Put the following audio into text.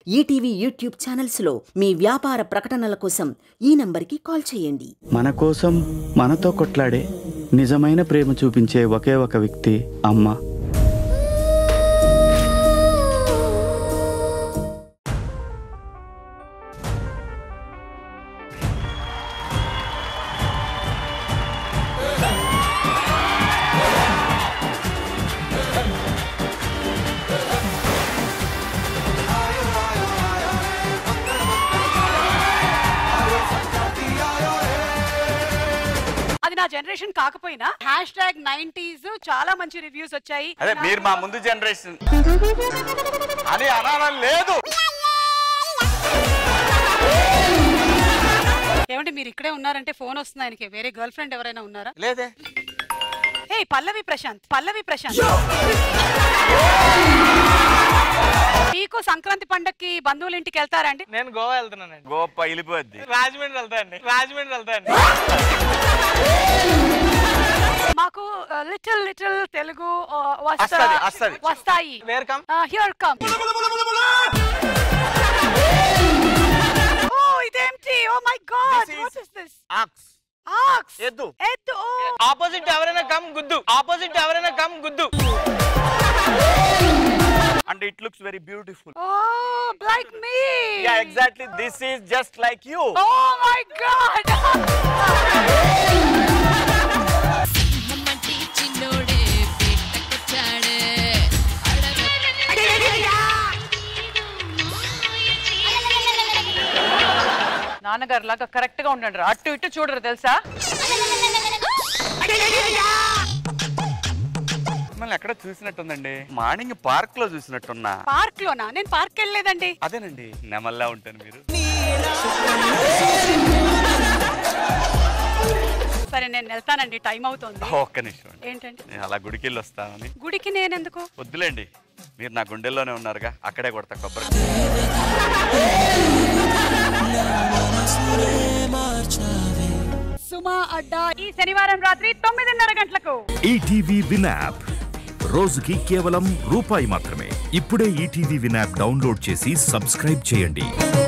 ETV YouTube ఛానల్స్లో మీ వ్యాపార ప్రకటనల కోసం ఈ నంబర్కి కాల్ చేయండి మన కోసం మనతో కొట్లాడే నిజమైన ప్రేమ చూపించే ఒకే ఒక వ్యక్తి అమ్మ అది నా జనరేషన్ కాకపోయినా హ్యాష్ ట్యాగ్ నైన్టీస్ చాలా మంచి రివ్యూస్ వచ్చాయి అదే మీరు మా ముందు జనరేషన్ అని అనాలని లేదు ఏమంటే మీరు ఇక్కడే ఉన్నారంటే ఫోన్ వస్తుంది ఆయనకి వేరే గర్ల్ ఫ్రెండ్ ఎవరైనా ఉన్నారా లేదే ఏ పల్లవి ప్రశాంత్ పల్లవి ప్రశాంత్ మీకు సంక్రాంతి పండక్కి బంధువుల ఇంటికి వెళ్తారండి నేను గోవా వెళ్తున్నానండి గోప వెళ్ళిపోద్ది రాజమండ్రి వెళ్తానండి రాజమండ్రి వెళ్తానండి మాకు లిటిల్ లిటిల్ తెలుగు ఆ, వస్తా- వస్తది, వస్తది. వస్తాయి where come here come oh ఇదేంటి oh my God This is- what is this ox ox ఎద్దు ఎద్దు ఓ ఆపోజిట్ ఎవరైనా కమ్ గుద్దు ఆపోజిట్ ఎవరైనా కమ్ గుద్దు and it looks very beautiful oh like me yeah exactly this is just like you oh my God Mammootty చిన్నోడే పెట్టకొచ్చాడే నాన్నగారు లాగా కరెక్ట్ గా ఉండండి అటు ఇటు చూడరు తెలుసా మిమ్మల్ని ఎక్కడ చూసినట్టుందండి మార్నింగ్ పార్క్ లో చూసినట్టున్నా పార్క్ లోనా నేను పార్క్ వెళ్ళలేదండి అదేనండి నెమల్లా ఉంటాను మీరు సరే నేను వెళ్తానండి టైం అవుతుంది ఒక్క నిమిషం అండి. ఏంటండి నేను అలా గుడికి వెళ్ళి వస్తానని గుడికి నేనెందుకు వద్దులేండి మీరు నా గుండెల్లోనే ఉన్నారుగా అక్కడే కొడతా కొబ్బరి సుమా అడ్డా ఈ శనివారం రాత్రి తొమ్మిదిన్నర గంటలకు ఈటీవీ విన్ యాప్ రోజుకి కేవలం రూపాయి మాత్రమే ఇప్పుడే ఈటీవీ విన్ యాప్ డౌన్లోడ్ చేసి సబ్స్క్రైబ్ చేయండి